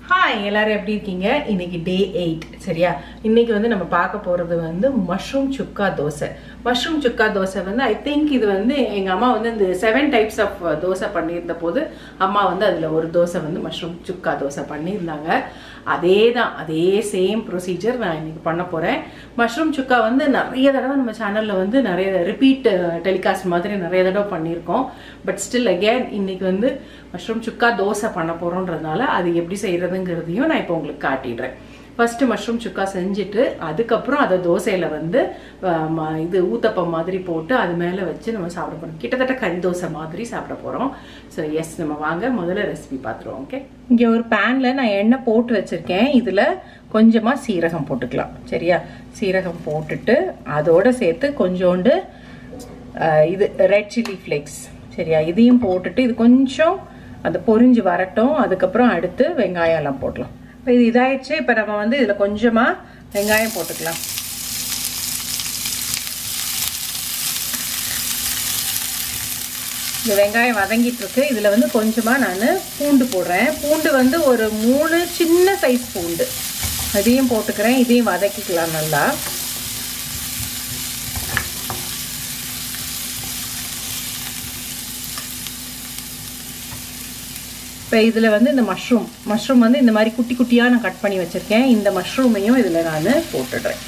hi எல்லாரும் எப்படி இருக்கீங்க இன்னைக்கு டே எயிட் சரியா இன்னைக்கு வந்து நம்ம பார்க்க போறது வந்து மஷ்ரூம் சுக்கா தோசை மஷ்ரூம் சுக்கா தோசை வந்து ஐ திங்க் இது வந்து எங்க அம்மா வந்து இந்த செவன் டைப்ஸ் ஆஃப் தோசை பண்ணியிருந்த போது அம்மா வந்து அதுல ஒரு தோசை வந்து மஷ்ரூம் சுக்கா தோசை பண்ணியிருந்தாங்க அதே தான் அதே சேம் ப்ரொசீஜர் நான் இன்னைக்கு பண்ண போறேன் மஷ்ரூம் சுக்கா வந்து நிறைய தடவை நம்ம சேனல்ல வந்து நிறைய ரிப்பீட் டெலிகாஸ்ட் மாதிரி நிறைய தடவை பண்ணியிருக்கோம் பட் ஸ்டில் அகேன் இன்னைக்கு வந்து மஷ்ரூம் சுக்கா தோசை பண்ண போறோன்றதுனால அது எப்படி செய்யறதுங்கிறதையும் நான் இப்போ உங்களுக்கு காட்டிடுறேன் ஃபர்ஸ்ட் மஷ்ரூம் சுக்கா செஞ்சுட்டு அதுக்கப்புறம் அதை தோசையில வந்து அஹ், ம- இது ஊத்தப்பம் மாதிரி போட்டு அது மேலே வச்சு நம்ம சாப்பிட போறோம் கிட்டத்தட்ட கறி தோசை மாதிரி சாப்பிட போறோம் ஸோ எஸ் நம்ம வாங்க முதல்ல ரெசிபி பார்த்துருவோம் ஓகே இங்கே ஒரு பேனில் நான் எண்ணெய் போட்டு வச்சிருக்கேன் இதில் கொஞ்சமாக சீரகம் போட்டுக்கலாம் சரியா சீரகம் போட்டுட்டு அதோட சேர்த்து கொஞ்சோண்டு அஹ், இது ரெட் சில்லி ஃப்ளேக்ஸ் சரியா இதையும் போட்டுட்டு இது கொஞ்சம் அது பொரிஞ்சு வரட்டும் அதுக்கப்புறம் அடுத்து வெங்காயம் எல்லாம் போடலாம் இப்போ இது இதாயிடுச்சு இப்போ நம்ம வந்து இதில் கொஞ்சமாக வெங்காயம் போட்டுக்கலாம் இந்த வெங்காயம் வதங்கிட்டு இருக்கு இதில் வந்து கொஞ்சமாக நான் பூண்டு போடுறேன் பூண்டு வந்து ஒரு மூணு சின்ன சைஸ் பூண்டு அதையும் போட்டுக்கிறேன் இதையும் வதக்கிக்கலாம் நல்லா இப்போ இதில் வந்து இந்த மஷ்ரூம் மஷ்ரூம் வந்து இந்த மாதிரி குட்டி குட்டியாக நான் கட் பண்ணி வச்சுருக்கேன் இந்த மஷ்ரூமையும் இதில் நான் போட்டுடுறேன்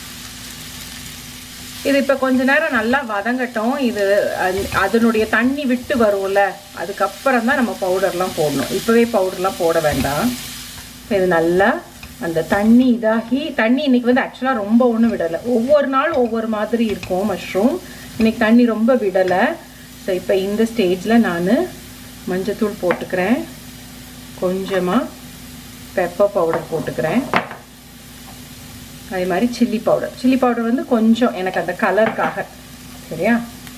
இது இப்போ கொஞ்ச நேரம் நல்லா வதங்கட்டும் இது அது- அதனுடைய தண்ணி விட்டு வரும்ல அதுக்கப்புறம் தான் நம்ம பவுடர்லாம் போடணும் இப்போவே பவுடர்லாம் போட வேண்டாம் இப்போ இது நல்லா அந்த தண்ணி இதாகி தண்ணி இன்னைக்கு வந்து ஆக்சுவலாக ரொம்ப ஒன்றும் விடலை ஒவ்வொரு நாள் ஒவ்வொரு மாதிரி இருக்கும் மஷ்ரூம் இன்னைக்கு தண்ணி ரொம்ப விடலை ஸோ இப்போ இந்த ஸ்டேஜில் நான் மஞ்சத்தூள் போட்டுக்கிறேன் கொஞ்சமாக பெப்பர் பவுடர் போட்டுக்கிறேன் அதே மாதிரி சில்லி பவுடர் சில்லி பவுடர் வந்து கொஞ்சம் எனக்கு அந்த கலருக்காக சரியா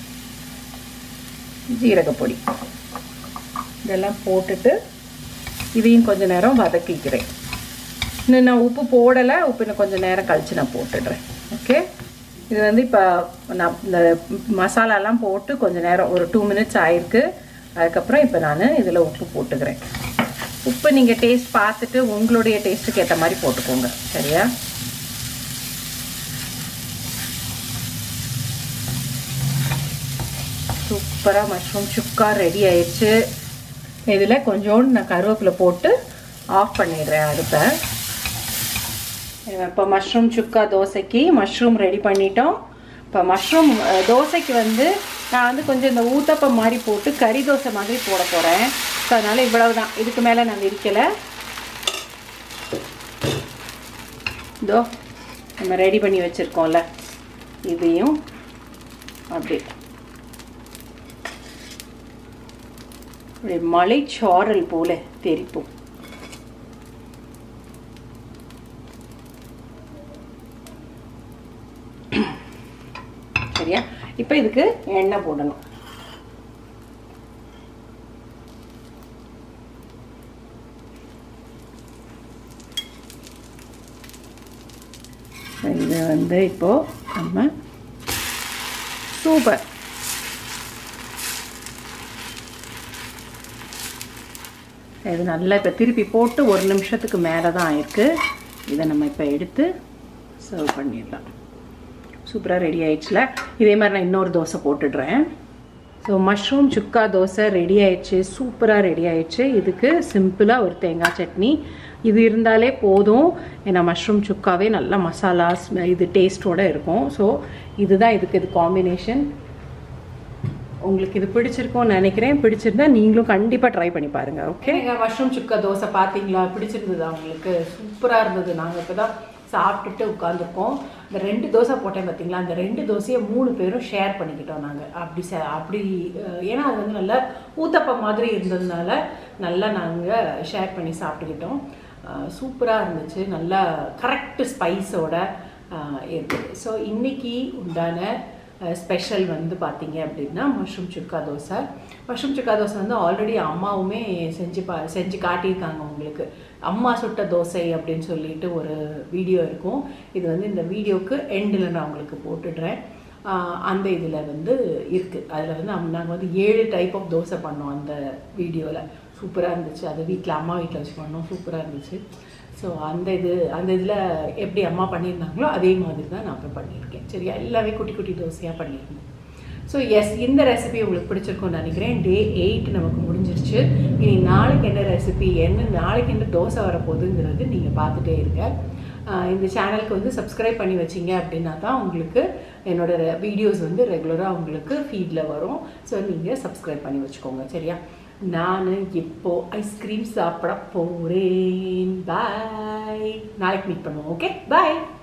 ஜீரகப்பொடி இதெல்லாம் போட்டுட்டு இதையும் கொஞ்ச நேரம் வதக்கிக்கிறேன் இன்னும் நான் உப்பு போடலை உப்பு இன்னும் கொஞ்சம் நேரம் கழித்து நான் போட்டுடுறேன் ஓகே இது வந்து இப்போ நான் இந்த மசாலாலாம் போட்டு கொஞ்ச நேரம் ஒரு டூ மினிட்ஸ் ஆயிருக்கு அதுக்கப்புறம் இப்போ நான் இதில் உப்பு போட்டுக்கிறேன் உப்பு நீங்கள் டேஸ்ட் பார்த்துட்டு உங்களுடைய டேஸ்ட்டுக்கு ஏற்ற மாதிரி போட்டுக்கோங்க சரியா சூப்பராக மஷ்ரூம் சுக்கா ரெடி ஆயிடுச்சு இதில் கொஞ்சோண்டு நான் கருவேப்பிலை போட்டு ஆஃப் பண்ணிடுறேன் அடுப்பை இப்போ மஷ்ரூம் சுக்கா தோசைக்கு மஷ்ரூம் ரெடி பண்ணிட்டோம் இப்போ மஷ்ரூம் அஹ், தோசைக்கு வந்து நான் வந்து கொஞ்சம் இந்த ஊத்தப்பம் மாதிரி போட்டு கறி தோசை மாதிரி போட போகிறேன் ஸோ அதனால் இவ்வளவு தான் இதுக்கு மேலே நான் விரிக்கலை இதோ நம்ம ரெடி பண்ணி வச்சுருக்கோம்ல இதையும் அப்படி அப்படியே மலைச்சாரல் போல தெரிப்போம் சரியா இப்போ இதுக்கு எண்ணெய் போடணும் இது வந்து இப்போ நம்ம சூப்பர் இது நல்லா இப்போ திருப்பி போட்டு ஒரு நிமிஷத்துக்கு மேலே தான் ஆயிருக்கு இதை நம்ம இப்போ எடுத்து சர்வ் பண்ணிடலாம் சூப்பராக ரெடி ஆயிடுச்சுல இதே மாதிரி நான் இன்னொரு தோசை போட்டுடுறேன் so mushroom chukka dosa ready ஆயிடுச்சு சூப்பராக ரெடி ஆயிடுச்சு இதுக்கு சிம்பிளாக ஒரு தேங்காய் சட்னி இது இருந்தாலே போதும் ஏன்னா மஷ்ரூம் சுக்காவே நல்லா மசாலா ஸ்மெ- இது டேஸ்ட்டோட இருக்கும் ஸோ இதுதான் இதுக்கு இது காம்பினேஷன் உங்களுக்கு இது பிடிச்சிருக்கும்னு நினைக்கிறேன் பிடிச்சிருந்தா நீங்களும் கண்டிப்பாக ட்ரை பண்ணி பாருங்க ஓகே மஷ்ரூம் சுக்கா தோசை பார்த்தீங்களா பிடிச்சிருந்ததா உங்களுக்கு சூப்பராக இருந்தது நாங்கள் இப்போ தான் சாப்பிட்டுட்டு உட்காந்துருக்கோம் இந்த ரெண்டு தோசை போட்டேன் பார்த்தீங்களா அந்த ரெண்டு தோசையை மூணு பேரும் ஷேர் பண்ணிக்கிட்டோம் நாங்கள் அப்படி ச அப்படி அஹ், ஏன்னா அது வந்து நல்லா ஊத்தப்பம் மாதிரி இருந்ததுனால நல்லா நாங்கள் ஷேர் பண்ணி சாப்பிட்டுக்கிட்டோம் சூப்பராக இருந்துச்சு நல்லா கரெக்ட் ஸ்பைஸோட இருக்குது ஸோ இன்னைக்கு உண்டான ஸ்பெஷல் வந்து பார்த்தீங்க அப்படின்னா மஷ்ரூம் சுக்கா தோசை மஷ்ரூம் சுக்கா தோசை வந்து ஆல்ரெடி அம்மாவுமே செஞ்சு பா செஞ்சு காட்டியிருக்காங்க உங்களுக்கு அம்மா சுட்ட தோசை அப்படின்னு சொல்லிட்டு ஒரு வீடியோ இருக்கும் இது வந்து இந்த வீடியோக்கு எண்டில் நான் உங்களுக்கு போட்டுடுறேன் ஆஹ் அந்த இதில் வந்து இருக்குது அதில் வந்து நாங்கள் வந்து ஏழு டைப் ஆஃப் தோசை பண்ணோம் அந்த வீடியோவில் சூப்பராக இருந்துச்சு அது வீட்டில் அம்மா வீட்டில் வச்சு பண்ணோம் சூப்பராக இருந்துச்சு ஸோ அந்த இது அந்த இதில் எப்படி அம்மா பண்ணியிருந்தாங்களோ அதே மாதிரி தான் நான் இப்போ பண்ணியிருக்கேன் சரியா எல்லாமே குட்டி குட்டி தோசையாக பண்ணியிருந்தேன் ஸோ எஸ் இந்த ரெசிபி உங்களுக்கு பிடிச்சிருக்கும்னு நினைக்கிறேன் டே எயிட் நமக்கு முடிஞ்சிருச்சு இனி நாளைக்கு என்ன ரெசிபி என்ன நாளைக்கு என்ன தோசை வரப்போகுதுங்கிறது நீங்கள் பார்த்துட்டே இருங்க ஆஹ் இந்த சேனலுக்கு வந்து சப்ஸ்கிரைப் பண்ணி வச்சிங்க அப்படின்னா தான் உங்களுக்கு என்னோட வீடியோஸ் வந்து ரெகுலராக உங்களுக்கு ஃபீடில் வரும் ஸோ நீங்கள் சப்ஸ்கிரைப் பண்ணி வச்சுக்கோங்க சரியா நான் இப்போ ஐஸ்கிரீம் சாப்பிட போகிறேன் பாய் நாளைக்கு மீட் பண்ணுவோம் ஓகே பாய்